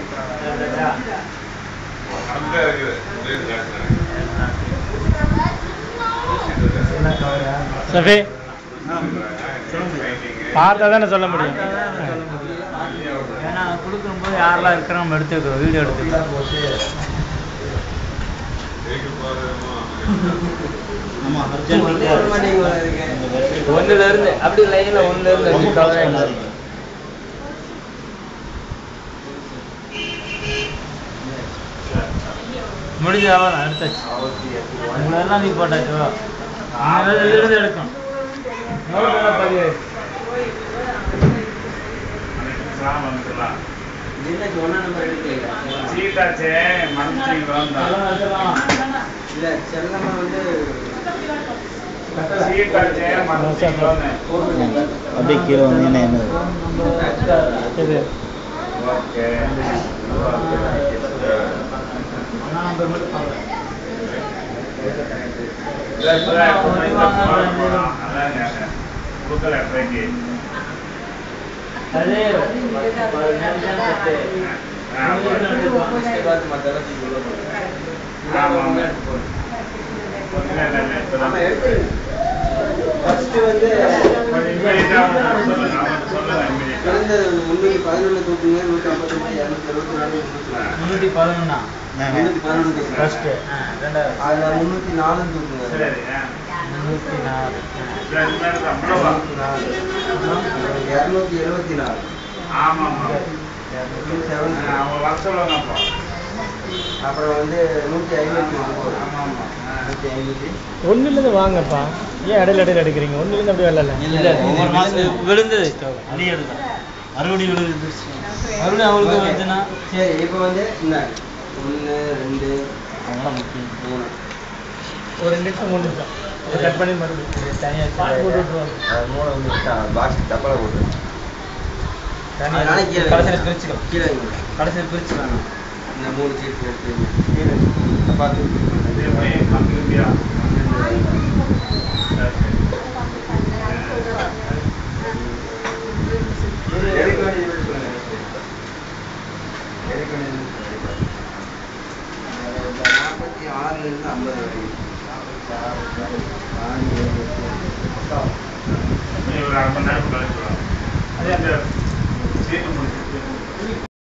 அங்கே இருக்குது உங்களுக்கு காட்டுறேன். சஃபி Painting. பார்த்தா தானே சொல்ல முடியும் ஏன்னா கொடுக்கும்போது யாரெல்லாம் இருக்கிறோம் நம்ம எடுத்து வைக்கிறோம் வீடியோ எடுத்து இதுக்கு போகிறதுமோ ஒன்னுல இருந்து அப்படி லைன்ல ஒன்னுல இருந்து அப்படி cover ஆயிடும். முடிஞ்ச அவ்வளோ எடுத்தாச்சு உங்களெல்லாம் நீ போட்டாச்சு வா. நீ இதுல இருந்து எடுக்கணும் நோட்டெல்லாம் பதிவாயிடுச்சு. சீட்டாச்சே மனசு அதெல்லாம் வச்சிடலாம். சீட்டாச்சே மனசு அப்படியே கீழே வந்தீங்கன்னா என்ன இது ஓகே ஆனா நம்ம மட்டும் பார்க்கலாம். கொடுக்கல எட்டரைக்கு அதே ஒரு நிமிஷம் செட்டு. ஃபர்ஸ்ட் வந்து பிறந்த முன்னூத்தி பதினொன்று தூக்குங்க நூற்றி ஐம்பத்தஞ்சு இரநூத்தி அறுபத்தி நாலு முன்னூத்தி நாலு. முன்னூத்தி பதினொன்னா முன்னூத்தி பதினொன்று தூக்குங்க ஃபர்ஸ்ட் ரெண்டாவது அதுல முன்னூத்தி நாலு தூக்குங்க முன்னூத்தி நாலு முன்னூத்தி நாலு இரநூத்தி எழுபத்தி நாலு செவன் அப்புறம் வந்து நூற்றி ஐம்பத்தி ஒன்பது நூற்றி ஐம்பத்தி ஒன்றுலேருந்து வாங்கப்பா ஏன் இடையில இடையில எடுக்கிறீங்க ஒன்றுலேருந்து அப்படி வரல இல்ல ஒவ்வொரு மாசம் விழுந்தது அறுவடை விழுந்து மறுபடியும் அவங்களுக்கு வந்துன்னா சரி இப்போ வந்து இந்த ஒன்று ரெண்டு மூணு ஒரு ரெண்டு நிமிஷம் மூணு நிமிஷம் இதை கட் பண்ணி மறுபடியும் தனியா பால் போட்டு விட்டுருவாங்க அது மூணு வந்து பாக்ஸ் டப்பால போட்டு தனியா அதனால கீழே கடைசியில் பிரிச்சுக்கலாம் கீழே வைங்க. கடைசியில் பிரிச்சுக்கலாம் இந்த மூணு சீட் எடுத்து வைங்க. கீழே டப்பாக்கு எடுக்க வேண்டியது எடுத்து சொல்லுங்க. எடுக்க வேண்டியது எடுத்து சொல்லுங்க. இந்த நாற்பத்தி ஆறுல இருந்து ஐம்பது வரைக்கும் நாற்பத்தி ஆறு நாலு ஏழு எட்டு ஒரு அரை மணி நேரம் கழிச்சு சீட்டு முடிச்சு